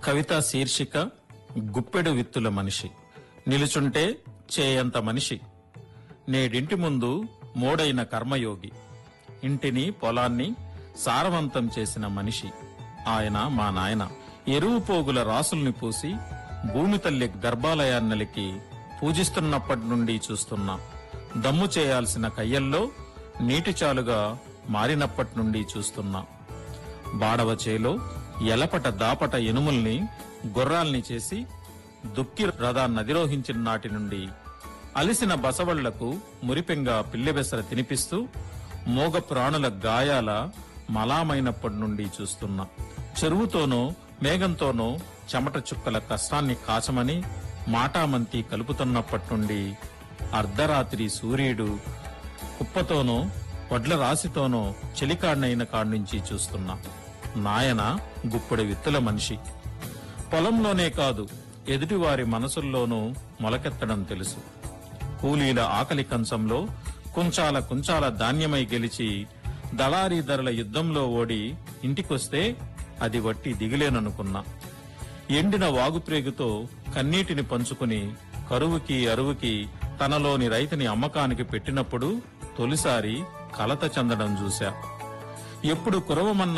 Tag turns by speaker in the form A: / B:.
A: కవిత శీర్షిక గుప్పెడు విత్తుల మనిషి నిలుచుంటే చేయంత మనిషి నేడింటి ముందు మోడైన కర్మయోగి ఇంటిని పొలాన్ని సారవంతం చేసిన మనిషి ఆయన మా నాయన ఎరువు పోగుల రాసుల్ని పూసి భూమి తల్లి గర్భాలయాన్నలికి పూజిస్తున్నప్పటి నుండి చూస్తున్నా దమ్ము చేయాల్సిన కయ్యల్లో నీటి చాలుగా మారినప్పటి నుండి చూస్తున్నా బాడవ చేలో ఎలపట దాపట ఎనుముల్ని గుర్రాల్ని చేసి దుక్కి రథాన్ని అధిరోహించిన నాటి నుండి అలిసిన బసవళ్లకు మురిపెంగా పిల్లెబెసర తినిపిస్తూ మోగ ప్రాణుల గాయాల మలామైనప్పటి నుండి చూస్తున్నా చెరువుతోనో మేఘంతోనో చెమట చుక్కల కష్టాన్ని కాచమని మాటామంతి కలుపుతున్నప్పటి నుండి అర్ధరాత్రి సూర్యుడు కుప్పతోనో వడ్ల రాశితోనో చెలికాడినైన కాడ్నుంచి చూస్తున్నా నాయన గుప్పెడు విత్తుల మనిషి పొలంలోనే కాదు ఎదుటివారి మనసుల్లోనూ మొలకెత్తడం తెలుసు కూలీల ఆకలి కంచంలో కుంచాల కుంచాల ధాన్యమై గెలిచి దళారీ ధరల యుద్ధంలో ఓడి ఇంటికొస్తే అది వట్టి దిగులేననుకున్నా ఎండిన వాగుప్రేగుతో కన్నీటిని పంచుకుని కరువుకి అరువుకి తనలోని రైతుని అమ్మకానికి పెట్టినప్పుడు తొలిసారి కలత చెందడం చూశా ఎప్పుడు కురవమన్న